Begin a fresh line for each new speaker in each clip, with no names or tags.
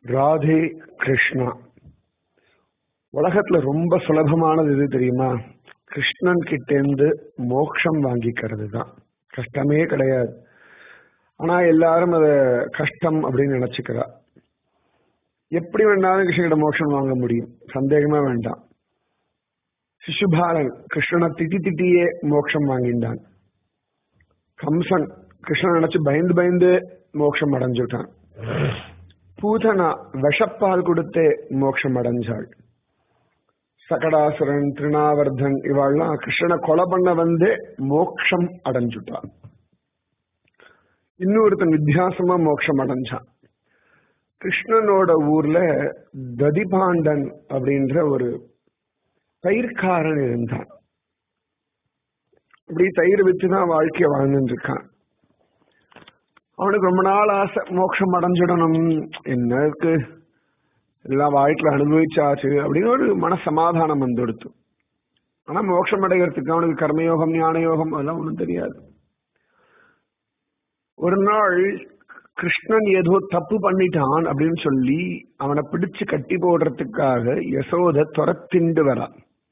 ராதே கிருஷ்ணா உலகத்துல ரொம்ப சுலபமானது எது தெரியுமா கிருஷ்ணன் கிட்டேந்து மோட்சம் வாங்கிக்கிறது தான் கஷ்டமே கிடையாது ஆனா எல்லாரும் அத கஷ்டம் அப்படின்னு நினைச்சுக்கிறா எப்படி வேணாலும் கிருஷ்ணகிட்ட மோட்சம் வாங்க முடியும் சந்தேகமே வேண்டாம் சிசுபாலன் கிருஷ்ணனை திட்டி திட்டியே மோட்சம் வாங்கிட்டான் கம்சன் கிருஷ்ணன் நினைச்சு பயந்து பயந்து மோட்சம் அடைஞ்சுட்டான் பூதனா விஷப்பால் கொடுத்தே மோட்சம் அடைஞ்சாள் சகடாசுரன் திருநாவர்தன் இவாள்லாம் கிருஷ்ணனை கொலை பண்ண வந்து மோட்சம் அடைஞ்சுட்டான் இன்னொருத்தன் வித்தியாசமா மோட்சம் அடைஞ்சான் கிருஷ்ணனோட ஊர்ல ததிபாண்டன் அப்படின்ற ஒரு தயிர்காரன் இருந்தான் அப்படி தயிர் வச்சுதான் வாழ்க்கைய வாழ்ந்துட்டு இருக்கான் அவனுக்கு ரொம்ப நாள் ஆசை மோட்சம் அடைஞ்சிடணும் என்ன இருக்கு எல்லாம் வாழ்க்கையில அனுபவிச்சாச்சு அப்படின்னு ஒரு மன சமாதானம் வந்துடுத்து ஆனா மோட்சம் அடைகிறதுக்கு அவனுக்கு கர்மயோகம் ஞான யோகம் அதெல்லாம் ஒண்ணும் தெரியாது ஒரு நாள் கிருஷ்ணன் ஏதோ தப்பு பண்ணிட்டான் அப்படின்னு சொல்லி அவனை பிடிச்சு கட்டி போடுறதுக்காக யசோத துரத்திண்டு வரா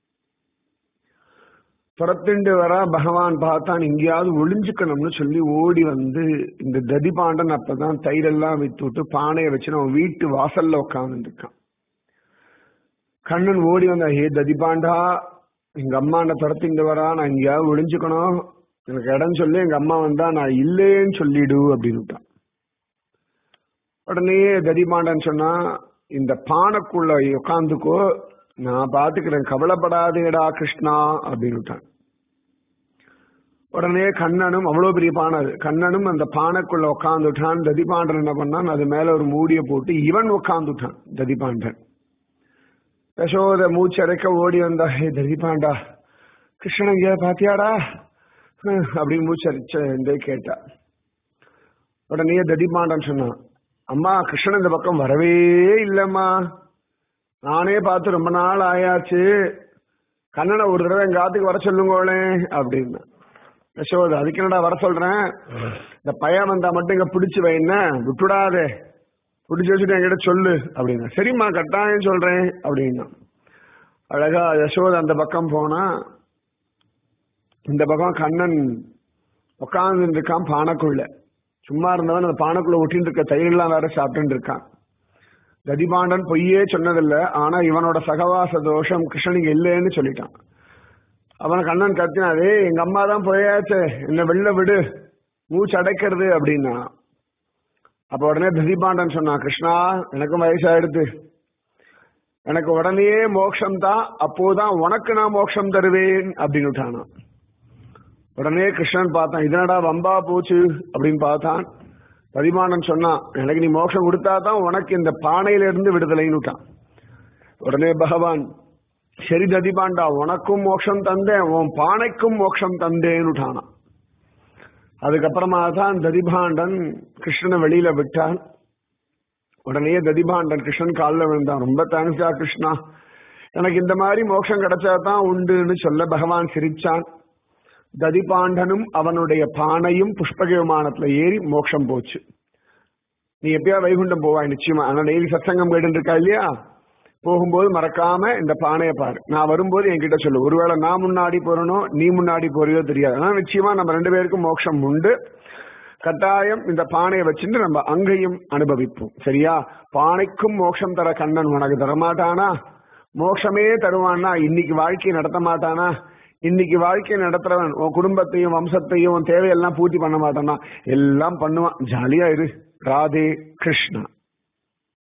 துரத்திண்டு வரா பகவான் பார்த்தான் எங்கேயாவது ஒளிஞ்சுக்கணும்னு சொல்லி ஓடி வந்து இந்த ததிபாண்டன் அப்பதான் தயிரெல்லாம் வித்து விட்டு பானையை வச்சு அவன் வீட்டு வாசல்ல உட்கார்ந்து இருக்கான் கண்ணன் ஓடி வந்தா ஹே ததிபாண்டா எங்க அம்மா என்ன துரத்திண்டு வரா நான் எங்கேயாவது ஒளிஞ்சுக்கணும் எனக்கு இடம் சொல்லி எங்க அம்மா வந்தா நான் இல்லேன்னு சொல்லிடு அப்படின்னு உடனே ததிபாண்டன் சொன்னா இந்த பானைக்குள்ள உட்காந்துக்கோ நான் பாத்துக்கிறேன் கவலைப்படாதேடா கிருஷ்ணா அப்படின்னுட்டான் உடனே கண்ணனும் அவ்வளவு பெரிய பானை அது கண்ணனும் அந்த பானைக்குள்ள உட்காந்துட்டான் ததிபாண்டன் என்ன பண்ணான் அது மேல ஒரு மூடிய போட்டு இவன் உட்காந்துட்டான் ததிபாண்டன் யசோத மூச்சரைக்க ஓடி வந்தா ஹே ததிபாண்டா கிருஷ்ணன் இங்க பாத்தியாடா அப்படின்னு மூச்சரிச்ச கேட்டா உடனே ததிபாண்டன் சொன்னான் அம்மா கிருஷ்ணன் இந்த பக்கம் வரவே இல்லம்மா நானே பார்த்து ரொம்ப நாள் ஆயாச்சு கண்ணனை ஒரு தடவை எங்க ஆத்துக்கு வர சொல்லுங்களே அப்படின்னு யசோது அதுக்கு என்னடா வர சொல்றேன் இந்த பையன் வந்தா மட்டும் இங்க பிடிச்சு வைன விட்டுடாதே பிடிச்சு வச்சுட்டு என்கிட்ட சொல்லு அப்படின்னா சரிம்மா கட்டாயம் சொல்றேன் அப்படின்னா அழகா யசோத அந்த பக்கம் போனா இந்த பக்கம் கண்ணன் உட்கார்ந்து இருக்கான் பானைக்குள்ள சும்மா இருந்தவன் அந்த பானைக்குள்ள ஒட்டின்னு இருக்க தயிரெல்லாம் வேற சாப்பிட்டு இருக்கான் ததிபாண்டன் பொய்யே சொன்னதில்ல ஆனா இவனோட சகவாச தோஷம் கிருஷ்ணனுக்கு இல்லைன்னு சொல்லிட்டான் அவன் கண்ணன் கத்தினாதே எங்க அம்மா தான் போயாச்சே என்ன வெளில விடு மூச்சு அடைக்கிறது அப்படின்னா அப்ப உடனே ததிபாண்டன் சொன்னான் கிருஷ்ணா எனக்கும் வயசாயிடுது எனக்கு உடனே மோட்சம் தான் அப்போதான் உனக்கு நான் மோட்சம் தருவேன் அப்படின்னு உடனே கிருஷ்ணன் பார்த்தான் இதனடா வம்பா போச்சு அப்படின்னு பார்த்தான் பதிமானன் சொன்னான் எனக்கு நீ மோட்சம் கொடுத்தா தான் உனக்கு இந்த பானையில இருந்து விடுதலைன்னு விட்டான் உடனே பகவான் சரி ததிபாண்டா உனக்கும் மோட்சம் தந்தேன் உன் பானைக்கும் மோட்சம் தந்தேன்னு விட்டானான் அதுக்கப்புறமா தான் ததிபாண்டன் கிருஷ்ணனை வெளியில விட்டான் உடனே ததிபாண்டன் கிருஷ்ணன் காலில் விழுந்தான் ரொம்ப தேங்க்ஸா கிருஷ்ணா எனக்கு இந்த மாதிரி மோட்சம் கிடைச்சா தான் உண்டுன்னு சொல்ல பகவான் சிரிச்சான் ததிபாண்டனும் அவனுடைய பானையும் புஷ்பக விமானத்துல ஏறி மோட்சம் போச்சு நீ எப்பயா வைகுண்டம் போவாய் நிச்சயமா ஆனா டெய்லி சத்சங்கம் கேட்டு இருக்கா இல்லையா போகும்போது மறக்காம இந்த பானையை பாரு நான் வரும்போது என்கிட்ட சொல்லு ஒருவேளை நான் முன்னாடி போறனோ நீ முன்னாடி போறியோ தெரியாது ஆனா நிச்சயமா நம்ம ரெண்டு பேருக்கும் மோட்சம் உண்டு கட்டாயம் இந்த பானையை வச்சுட்டு நம்ம அங்கேயும் அனுபவிப்போம் சரியா பானைக்கும் மோட்சம் தர கண்ணன் உனக்கு தரமாட்டானா மோட்சமே தருவான்னா இன்னைக்கு வாழ்க்கையை நடத்த மாட்டானா இன்னைக்கு வாழ்க்கை நடத்துறவன் உன் குடும்பத்தையும் வம்சத்தையும் உன் தேவையெல்லாம் பூர்த்தி பண்ண மாட்டானா எல்லாம் பண்ணுவான் ஜாலியா இரு ராதே கிருஷ்ணா